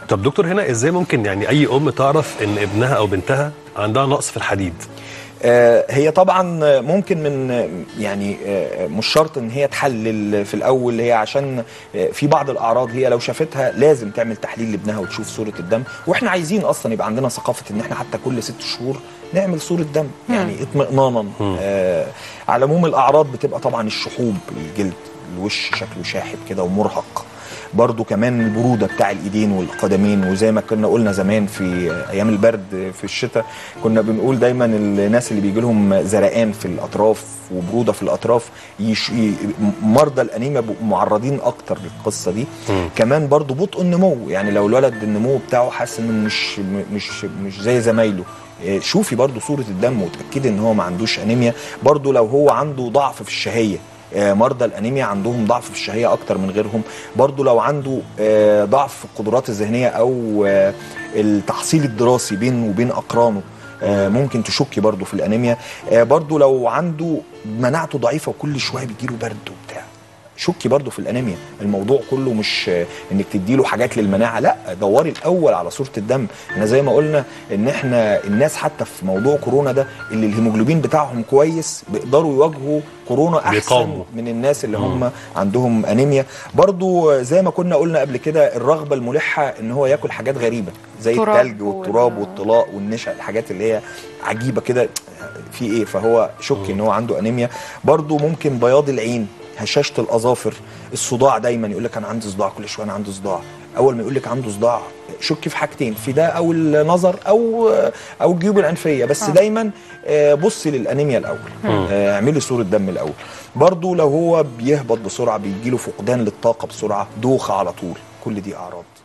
طب دكتور هنا ازاي ممكن يعني اي ام تعرف ان ابنها او بنتها عندها نقص في الحديد آه، هي طبعا ممكن من يعني آه، مش شرط ان هي تحلل في الاول هي عشان آه، في بعض الاعراض هي لو شافتها لازم تعمل تحليل لابنها وتشوف صوره الدم واحنا عايزين اصلا يبقى عندنا ثقافه ان احنا حتى كل ست شهور نعمل صوره دم يعني اطمئنانا آه على العموم الاعراض بتبقى طبعا الشحوب الجلد الوش شكله شاحب كده ومرهق برضو كمان البروده بتاع الايدين والقدمين وزي ما كنا قلنا زمان في ايام البرد في الشتاء كنا بنقول دايما الناس اللي بيجي لهم زرقان في الاطراف وبروده في الاطراف يش... ي... مرضى الانيميا بيبقوا معرضين اكتر للقصه دي مم. كمان برضو بطء النمو يعني لو الولد النمو بتاعه حاسس انه مش مش مش زي زمايله إيه، شوفي برضو صورة الدم وتأكدي ان هو ما عندوش انيميا برضو لو هو عنده ضعف في الشهية آه، مرضى الانيميا عندهم ضعف في الشهية اكتر من غيرهم برضو لو عنده آه، ضعف في القدرات الذهنية او آه، التحصيل الدراسي بينه وبين اقرانه آه، ممكن تشكي برضو في الانيميا آه، برضو لو عنده مناعته ضعيفة وكل شوية بيجيله برد وبتاع شكي برضو في الانيميا الموضوع كله مش آه، انك تديله حاجات للمناعه لا دوري الاول على صوره الدم احنا زي ما قلنا ان احنا الناس حتى في موضوع كورونا ده اللي الهيموجلوبين بتاعهم كويس بيقدروا يواجهوا كورونا احسن بيقاوموا. من الناس اللي هم عندهم انيميا برضو آه، زي ما كنا قلنا قبل كده الرغبه الملحه ان هو ياكل حاجات غريبه زي تراب التلج والتراب وال- والطلاق والنشا الحاجات اللي هي عجيبه كده في ايه فهو شك ان هو عنده انيميا برضو ممكن بياض العين هشاشه الاظافر الصداع دايما يقول لك انا عندي صداع كل شويه انا عندي صداع اول ما يقول لك عنده صداع شك في حاجتين في ده او النظر او او الجيوب الانفيه بس آه. دايما آه، بصي للانيميا الاول آه، اعملي صوره دم الاول برضو لو هو بيهبط بسرعه بيجيله فقدان للطاقه بسرعه دوخه على طول كل دي اعراض